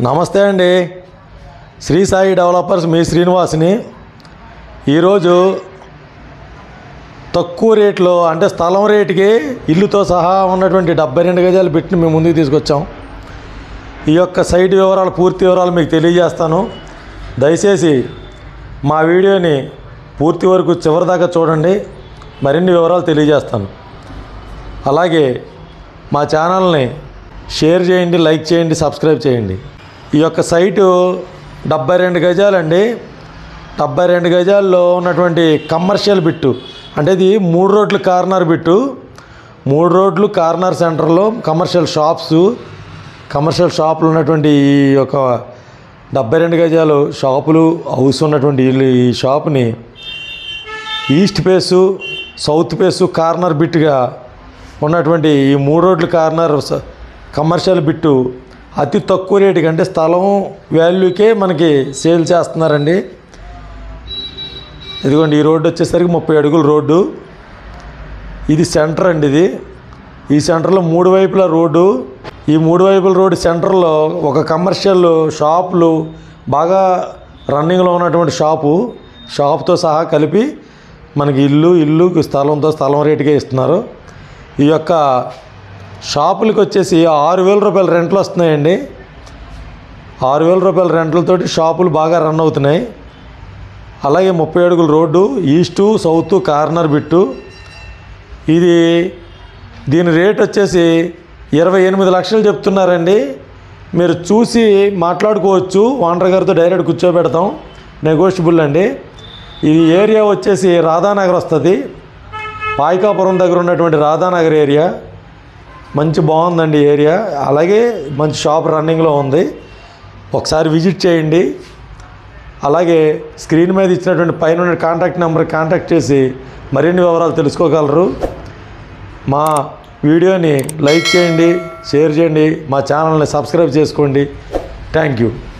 నమస్తే అండి శ్రీ సాయి డెవలపర్స్ మీ శ్రీనివాస్ని ఈరోజు తక్కువ రేట్లో అంటే స్థలం రేటుకి ఇల్లుతో సహా ఉన్నటువంటి డెబ్బై రెండు గజాలు పెట్టిన మేము ముందుకు తీసుకొచ్చాం ఈ యొక్క సైట్ వివరాలు పూర్తి వివరాలు మీకు తెలియజేస్తాను దయచేసి మా వీడియోని పూర్తి వరకు చివరి దాకా చూడండి మరిన్ని వివరాలు తెలియజేస్తాను అలాగే మా ఛానల్ని షేర్ చేయండి లైక్ చేయండి సబ్స్క్రైబ్ చేయండి ఈ యొక్క సైటు డెబ్బై రెండు గజాలండి డెబ్బై రెండు గజాల్లో ఉన్నటువంటి కమర్షియల్ బిట్టు అంటే ఇది మూడు రోడ్లు కార్నర్ బిట్టు మూడు రోడ్లు కార్నర్ సెంటర్లో కమర్షియల్ షాప్స్ కమర్షియల్ షాపులు ఉన్నటువంటి ఈ యొక్క డెబ్బై రెండు గజాలు షాపులు హౌస్ ఉన్నటువంటి ఇల్లు ఈ షాప్ని east face south face corner బిట్గా ఉన్నటువంటి ఈ మూడు రోడ్ల కార్నర్ స- కమర్షియల్ బిట్టు అతి తక్కువ రేటుకి అంటే స్థలం వాల్యూకే మనకి సేల్ చేస్తున్నారండి ఇదిగోండి ఈ రోడ్డు వచ్చేసరికి ముప్పై అడుగుల రోడ్డు ఇది సెంటర్ అండి ఇది ఈ సెంటర్లో మూడు వైపుల రోడ్డు ఈ మూడు వైపుల రోడ్డు సెంటర్లో ఒక కమర్షియల్ షాపులు బాగా రన్నింగ్లో ఉన్నటువంటి షాపు షాప్తో సహా కలిపి మనకి ఇల్లు ఇల్లు స్థలంతో స్థలం రేటుకే ఇస్తున్నారు ఈ యొక్క షాపులకి వచ్చేసి ఆరు వేల రూపాయల రెంట్లు వస్తున్నాయండి ఆరు వేల రూపాయల రెంట్లతోటి షాపులు బాగా రన్ అవుతున్నాయి అలాగే ముప్పై అడుగుల road east south corner bit ఇది దీని రేట్ వచ్చేసి ఇరవై ఎనిమిది లక్షలు చెప్తున్నారండి మీరు చూసి మాట్లాడుకోవచ్చు ఓనర్ గారితో డైరెక్ట్ కూర్చోబెడతాం నెగోషియబుల్ అండి ఇది ఏరియా వచ్చేసి రాధానగర్ వస్తుంది పాయికాపురం దగ్గర ఉన్నటువంటి రాధానగర్ ఏరియా మంచి బాగుందండి ఏరియా అలాగే మంచి షాప్ రన్నింగ్లో ఉంది ఒకసారి విజిట్ చేయండి అలాగే స్క్రీన్ మీద ఇచ్చినటువంటి పైన ఉన్న కాంటాక్ట్ నెంబర్ కాంటాక్ట్ చేసి మరిన్ని వివరాలు తెలుసుకోగలరు మా వీడియోని లైక్ చేయండి షేర్ చేయండి మా ఛానల్ని సబ్స్క్రైబ్ చేసుకోండి థ్యాంక్ యూ